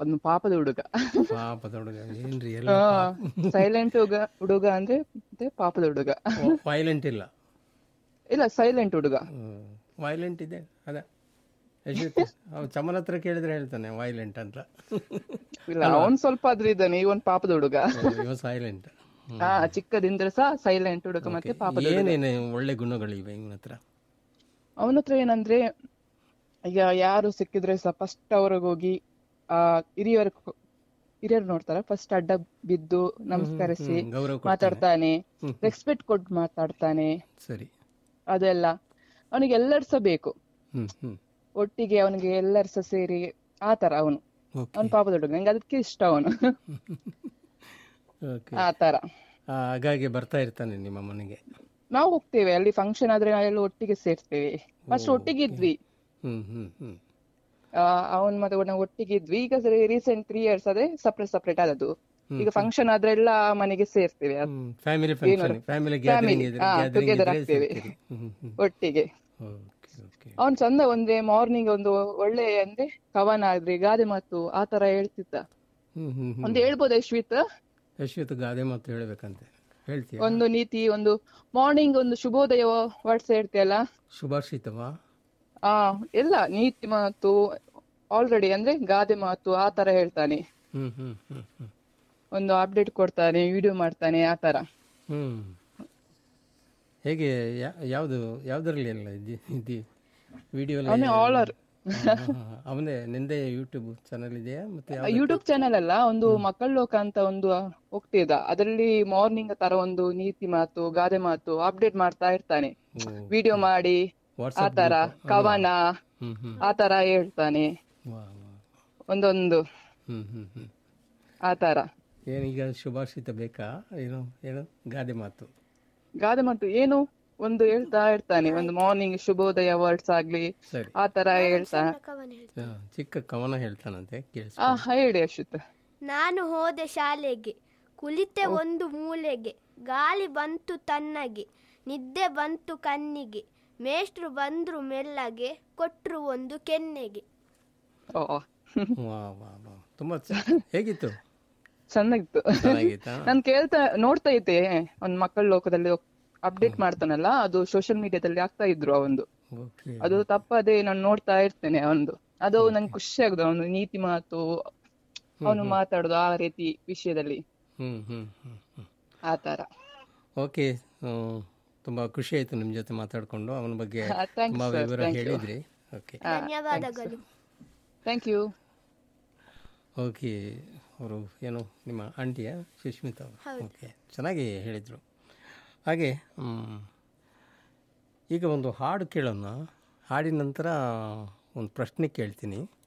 ಒಂದು ಪಾಪದ ಹುಡುಗ ಪಾಪದ ಹುಡುಗ ಏನ್ರಿ ಎಲ್ಲ ಸೈಲೆಂಟ್ ಹುಡುಗ ಹುಡುಗ ಅಂದ್ರೆ ಮತ್ತೆ ಪಾಪದ ಹುಡುಗ ವೈಲೆಂಟ್ ಇಲ್ಲ ಇಲ್ಲ ಸೈಲೆಂಟ್ ಹುಡುಗ ವೈಲೆಂಟ್ ಇದೆ ಅದ ಯಶೋತಿ ಅವ್ ಚಮನ್ ಹತ್ರ ಕೇಳಿದ್ರೆ ಹೇಳ್ತಾನೆ ವೈಲೆಂಟ್ ಅಂತ ಇಲ್ಲ ಅವನ್ ಸ್ವಲ್ಪ ಆದ್ರೂ ಇದ್ದಾನೆ ಈ ಒಂದ್ ಪಾಪದ ಹುಡುಗ ಇವ ಸೈಲೆಂಟ್ ಹಾ ಚಿಕ್ಕದಿಂದ ಸಹ ಸೈಲೆಂಟ್ ಹುಡುಗ ಮತ್ತೆ ಪಾಪದ ಹುಡುಗ ಏನೇನು ಒಳ್ಳೆ ಗುಣಗಳಿವೆ ಇವನ ಹತ್ರ ಅವನ ಹತ್ರ ಏನಂದ್ರೆ ಈಗ ಯಾರು ಸಿಕ್ಕಿದ್ರೆ ಸಹ ಫಸ್ಟ್ ಅವ್ರಿಗೆ ಹೋಗಿ ಆ ಹಿರಿಯರ ಹಿರಿಯರು ನೋಡ್ತಾರ ಫಸ್ಟ್ ಅಡ್ಡ ಬಿದ್ದು ನಮಸ್ಕರಿಸಿ ಹ್ಮ್, ಗೌರವ ಕೊಡ್ತಾನೆ. ಮಾತಾಡ್ತಾನೆ ಹ್ಮ್. ರೆಸ್ಪೆಕ್ಟ್ ಕೊಟ್ಟು ಮಾತಾಡ್ತಾನೆ ಸರಿ ಅದೆಲ್ಲ ಅವನಿಗೆ ಎಲ್ಲರೂ ಸಹ ಬೇಕು ಹ್ಮ್ ಹ್ಮ್ ಒಟ್ಟಿಗೆ ಅವನಿಗೆ ಎಲ್ಲರೂ ಸಹ ಸೇರಿ ಆ ತರ ಅವನು ಓಕೆ ಅವನ್ ಪಾಪದ ಹುಡುಗ ನಂಗೆ ಅದಕ್ಕೆ ಇಷ್ಟ ಅವನು ಓಕೆ ಆ ತರ ಹಾಗಾಗಿ ಬರ್ತಾ ಇರ್ತಾನೆ ನಿಮ್ಮ ಮನೆಗೆ ನಾವು ಹೋಗ್ತೇವೆ ಅಲ್ಲಿ ಫಂಕ್ಷನ್ ಆದ್ರೆ ನಾವೆಲ್ಲ ಒಟ್ಟಿಗೆ ಸೇರ್ತೇವೆ ಫಸ್ಟ್ ಒಟ್ಟಿಗೆ ಇದ್ವಿ ಹ್ಮ್ ಹ್ಮ್ ಹ್ಮ್ ಆ, ಅವನ್ ಮತ್ತೆ ನಾವು ಒಟ್ಟಿಗೆ ಇದ್ವಿ ಈಗ ರೀಸೆಂಟ್ ತ್ರೀ ಇಯರ್ಸ್ ಅದೇ ಸಪ್ರೇಟ್ ಸಪ್ರೇಟ್ ಆದದ್ದು ಈಗ ಫಂಕ್ಷನ್ ಆದ್ರೆ ಎಲ್ಲ ಮನೆಗೆ ಸೇರ್ತೇವೆ ಅದ್- family function family gathering Family, ಹಾ, together ಆಗ್ತೇವೆ. ಒಟ್ಟಿಗೆ ಓಕೆ ಓಕೆ ಅವನ್ ಚಂದ ಒಂದೇ ಮಾರ್ನಿಂಗ್ ಒಂದು ಒಳ್ಳೆ ಅಂದ್ರೆ ಕವನ ಆದ್ರೆ ಗಾದೆ ಮಾತು ಆ ತರ ಹೇಳ್ತಿದ್ದ ಹ್ಮ್ ಹ್ಮ್ ಹ್ಮ್ ಒಂದು ಹೇಳ್ಬೋದು ಯಶ್ವಿತ್ ಯಶ್ವತ್ ಗಾದೆ ಮಾತು ಹೇಳ್ಬೇಕಂತೆ ಹೇಳ್ತೀಯ ಒಂದು ನೀತಿ ಒಂದು ಮಾರ್ನಿಂಗ್ ಒಂದು ಶುಭೋದಯ ವರ್ಡ್ಸ್ ಹೇಳ್ತೀಯಲ್ಲ ಶುಭಾಷಿತವಾ ಆ ಎಲ್ಲ ನೀತಿ ಮಾತು ಆಲ್ರೆಡಿ ಅಂದ್ರೆ ಗಾದೆ ಮಾತು ಆ ತರ ಹೇಳ್ತಾನೆ ಹ್ಮ್ ಹ್ಮ್ ಹ್ಮ್ ಹ್ಮ್ ಒಂದು ಅಪ್ಡೇಟ್ ಕೊಡ್ತಾನೆ ವಿಡಿಯೋ ಮಾಡ್ತಾನೆ ಆ ತರ ಹ್ಮ್ ಹೇಗೆ ಯಾ- ಯಾವುದು ಯಾವ್ದ್ರಲ್ಲಿ ಎಲ್ಲ ಇದ್ದಿ ಇದ್ದಿ ವಿಡಿಯೋ ಅವನೇ ಆಲರ್ ಅವನೇ ನಿಂದೆ ಯೂಟ್ಯೂಬ್ ಚಾನಲ್ ಇದೆಯಾ ಮತ್ತೆ ಯಾವ್ದು? ಯೂಟ್ಯೂಬ್ ಚಾನೆಲ್ ಅಲ್ಲ ಒಂದು ಮಕ್ಕಳ ಲೋಕ ಅಂತ ಒಂದು ಹೋಗ್ತಿದ್ದ ಅದರಲ್ಲಿ ಮಾರ್ನಿಂಗ್ ತರ ಒಂದು ನೀತಿ ಮಾತು ಗಾದೆ ಮಾತು ಅಪ್ಡೇಟ್ ಮಾಡ್ತಾ ಇರ್ತಾನೆ ಓ, ವಿಡಿಯೋ ಮಾಡಿ ಆ ವಾಟ್ಸಪ್ ತರ ಕವನ ಹ್ಮ್ ಹ್ಮ್ ಆ ತರ ಹೇಳ್ತಾನೆ ವಾ ವಾ ಒಂದೊಂದು ಹ್ಮ್ ಹ್ಮ್ ಹ್ಮ್ ಆ ತರ ಏನೀಗ ಶುಭಾಷಿತ ಬೇಕಾ ಏನು ಏನು ಗಾದೆ ಮಾತು ಗಾದೆ ಮಾತು ಏನು ಒಂದು ಹೇಳ್ತಾ ಇರ್ತಾನೆ ಒಂದು ಮಾರ್ನಿಂಗ್ ಶುಭೋದಯ ವರ್ಡ್ಸ್ ಆಗ್ಲಿ ಸರಿ ಆ ತರ ಹೇಳ್ತಾ ಹಾ, ಚಿಕ್ಕ ಕವನ ಹೇಳ್ತಾನಂತೆ ಕೇಳಿಸ್ ಆ ಹೇಳಿ ಅಶ್ವಿತ್ ನಾನು ಹೋದೆ ಶಾಲೆಗೆ ಕುಳಿತೆ ಒಂದು ಮೂಲೆಗೆ ಗಾಳಿ ಬಂತು ತನ್ನಗೆ ನಿದ್ದೆ ಬಂತು ಕಣ್ಣಿಗೆ ಮೇಷ್ಟ್ರು ಬಂದ್ರು ಮೆಲ್ಲಗೆ ಕೊಟ್ರು ಒಂದು ಕೆನ್ನೆಗೆ ಓ ವಾ ವಾ ವಾ ತುಂಬಾ ಚ- ಹೇಗಿತ್ತು ಚೆನ್ನಾಗಿತ್ತು ಚೆನ್ನಾಗಿತ್ತಾ ನಾನ್ ಕೇಳ್ತಾ ನೋಡ್ತಾ ಇದ್ದೆ ಒಂದ್ ಮಕ್ಕಳ ಲೋಕದಲ್ಲಿ ಅಪ್ಡೇಟ್ ಮಾಡ್ತಾನಲ್ಲ ಅದು ಸೋಶಿಯಲ್ ಮೀಡಿಯಾದಲ್ಲಿ ಆಗ್ತಾ ಇದ್ರು ಅವಂದು ಓಕೆ ಅದು ತಪ್ಪದೆ ನಾನು ನೋಡ್ತಾ ಇರ್ತೇನೆ ಅವಂದು ಅದು ನಂಗೆ ಖುಷಿ ಆಗುದು ಅವನು ನೀತಿ ಮಾತು ಅವನು ಮಾತಾಡುದು ಆ ರೀತಿ ವಿಷಯದಲ್ಲಿ ಹ್ಮ್ ಹ್ಮ್ ಹ್ಮ್ ಹ್ಮ್ ಆ ತರ ಓಕೆ ಹ್ಮ್, ತುಂಬಾ ಖುಷಿ ಆಯ್ತು ನಿಮ್ ಜೊತೆ ಮಾತಾಡ್ಕೊಂಡು ಅವನ ಬಗ್ಗೆ ಹಾ, thanks ತುಂಬಾ sir, ವಿವರ thank you. ಹೇಳಿದ್ರಿ ಓಕೆ ಧನ್ಯವಾದಗಳು ಥ್ಯಾಂಕ್ ಯು ಓಕೆ ಅವರು ಏನು ನಿಮ್ಮ ಆಂಟಿಯ ಸುಷ್ಮಿತಾ ಅವರು ಓಕೆ ಚೆನ್ನಾಗಿ ಹೇಳಿದರು ಹಾಗೆ ಮ್, ಈಗ ಒಂದು ಹಾಡು ಕೇಳೋಣ ಹಾಡಿನ ನಂತರ ಒಂದು ಪ್ರಶ್ನೆ ಕೇಳ್ತೀನಿ